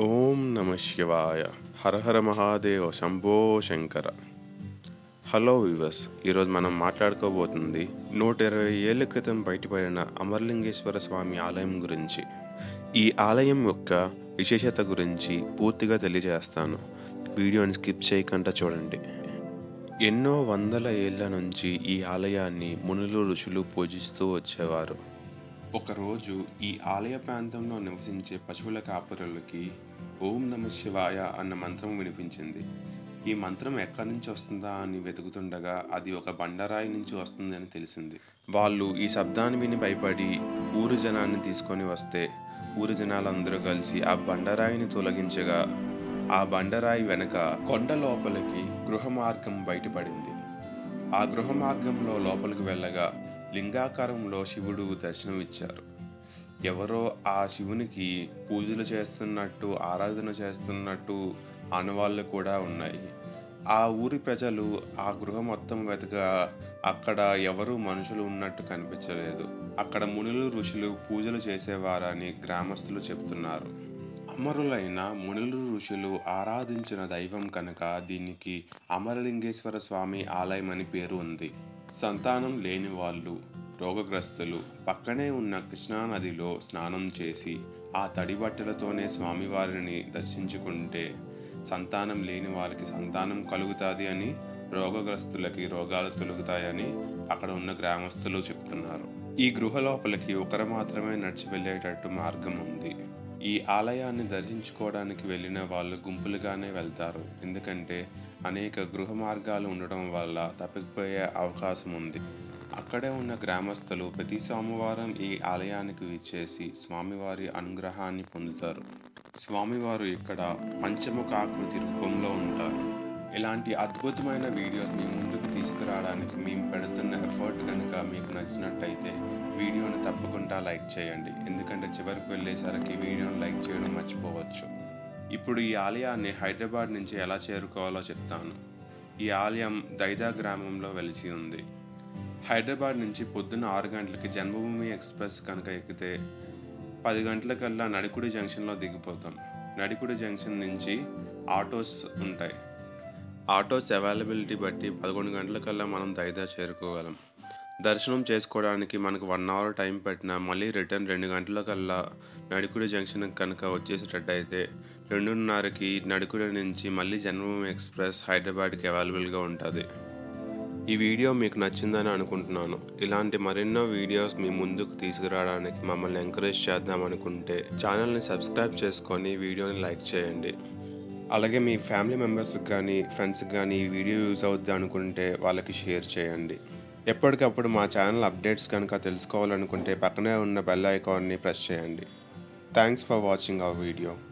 ఓం నమ శివాయ హర హర మహాదేవ శంభో శంకర హలో వివస్ ఈరోజు మనం మాట్లాడుకోబోతుంది నూట ఇరవై ఏళ్ల క్రితం బయటపడిన అమరలింగేశ్వర స్వామి ఆలయం గురించి ఈ ఆలయం యొక్క విశేషత గురించి పూర్తిగా తెలియజేస్తాను వీడియోని స్కిప్ చేయకుండా చూడండి ఎన్నో వందల ఏళ్ల నుంచి ఈ ఆలయాన్ని మునులు ఋషులు పూజిస్తూ వచ్చేవారు ఒకరోజు ఈ ఆలయ ప్రాంతంలో నివసించే పశువుల కాపరులకి ఓం నమ శివాయ అన్న మంత్రం వినిపించింది ఈ మంత్రం ఎక్కడి నుంచి వస్తుందా అని వెతుకుతుండగా అది ఒక బండరాయి నుంచి వస్తుందని తెలిసింది వాళ్ళు ఈ శబ్దాన్ని విని భయపడి ఊరు జనాన్ని తీసుకొని వస్తే ఊరు జనాలందరూ కలిసి ఆ బండరాయిని తొలగించగా ఆ బండరాయి వెనక కొండ లోపలికి గృహ మార్గం బయటపడింది ఆ గృహ మార్గంలో లోపలికి వెళ్ళగా లింగాకారంలో శివుడు దర్శనం ఇచ్చారు ఎవరో ఆ శివునికి పూజలు చేస్తున్నట్టు ఆరాధన చేస్తున్నట్టు ఆనవాళ్ళు కూడా ఉన్నాయి ఆ ఊరి ప్రజలు ఆ గృహ మొత్తం వెతక అక్కడ ఎవరు మనుషులు ఉన్నట్టు కనిపించలేదు అక్కడ మునులు ఋషులు పూజలు చేసేవారని గ్రామస్తులు చెప్తున్నారు అమరులైన మునులు ఋషులు ఆరాధించిన దైవం కనుక దీనికి అమరలింగేశ్వర స్వామి ఆలయం అని పేరు ఉంది సంతానం లేని వాళ్ళు రోగగ్రస్తులు పక్కనే ఉన్న కృష్ణా నదిలో స్నానం చేసి ఆ తడి బట్టలతోనే స్వామివారిని దర్శించుకుంటే సంతానం లేని వారికి సంతానం కలుగుతుంది అని రోగగ్రస్తులకి రోగాలు తొలుగుతాయని అక్కడ ఉన్న గ్రామస్తులు చెప్తున్నారు ఈ గృహ లోపలికి ఒకరు మాత్రమే నడిచి వెళ్ళేటట్టు మార్గం ఉంది ఈ ఆలయాన్ని దర్శించుకోవడానికి వెళ్ళిన వాళ్ళు గుంపులుగానే వెళ్తారు ఎందుకంటే అనేక గృహ మార్గాలు ఉండడం వల్ల తప్పిపోయే అవకాశం ఉంది అక్కడే ఉన్న గ్రామస్తులు ప్రతి సోమవారం ఈ ఆలయానికి విచ్చేసి స్వామివారి అనుగ్రహాన్ని పొందుతారు స్వామివారు ఇక్కడ పంచముఖాకృతి రూపంలో ఉంటారు ఇలాంటి అద్భుతమైన వీడియోస్ మీ ముందుకు తీసుకురావడానికి మేము పెడుతున్న ఎఫర్ట్ కనుక మీకు నచ్చినట్టయితే వీడియోని తప్పకుండా లైక్ చేయండి ఎందుకంటే చివరికి వెళ్ళేసరికి వీడియోని లైక్ చేయడం మర్చిపోవచ్చు ఇప్పుడు ఈ ఆలయాన్ని హైదరాబాద్ నుంచి ఎలా చేరుకోవాలో చెప్తాను ఈ ఆలయం దైదా గ్రామంలో వెలిసి ఉంది హైదరాబాద్ నుంచి పొద్దున్న ఆరు గంటలకి జన్మభూమి ఎక్స్ప్రెస్ కనుక ఎక్కితే పది గంటలకల్లా నడికుడి జంక్షన్లో దిగిపోతాం నడికుడి జంక్షన్ నుంచి ఆటోస్ ఉంటాయి ఆటోస్ అవైలబిలిటీ బట్టి పదకొండు గంటలకల్లా మనం దైదా చేరుకోగలం దర్శనం చేసుకోవడానికి మనకు వన్ అవర్ టైం పెట్టినా మళ్ళీ రిటర్న్ రెండు గంటలకల్లా నడికుడి జంక్షన్ కనుక వచ్చేసేటట్టు అయితే రెండున్నరకి నడికుడి నుంచి మళ్ళీ జన్మభూమి ఎక్స్ప్రెస్ హైదరాబాద్కి అవైలబుల్గా ఉంటుంది ఈ వీడియో మీకు నచ్చిందని అనుకుంటున్నాను ఇలాంటి మరెన్నో వీడియోస్ మీ ముందుకు తీసుకురావడానికి మమ్మల్ని ఎంకరేజ్ చేద్దాం అనుకుంటే ఛానల్ని సబ్స్క్రైబ్ చేసుకొని వీడియోని లైక్ చేయండి అలాగే మీ ఫ్యామిలీ మెంబర్స్కి కానీ ఫ్రెండ్స్కి కానీ ఈ వీడియో యూజ్ అవుద్ది అనుకుంటే వాళ్ళకి షేర్ చేయండి ఎప్పటికప్పుడు మా ఛానల్ అప్డేట్స్ కనుక తెలుసుకోవాలనుకుంటే పక్కనే ఉన్న బెల్ ఐకాన్ని ప్రెస్ చేయండి thanks for watching our video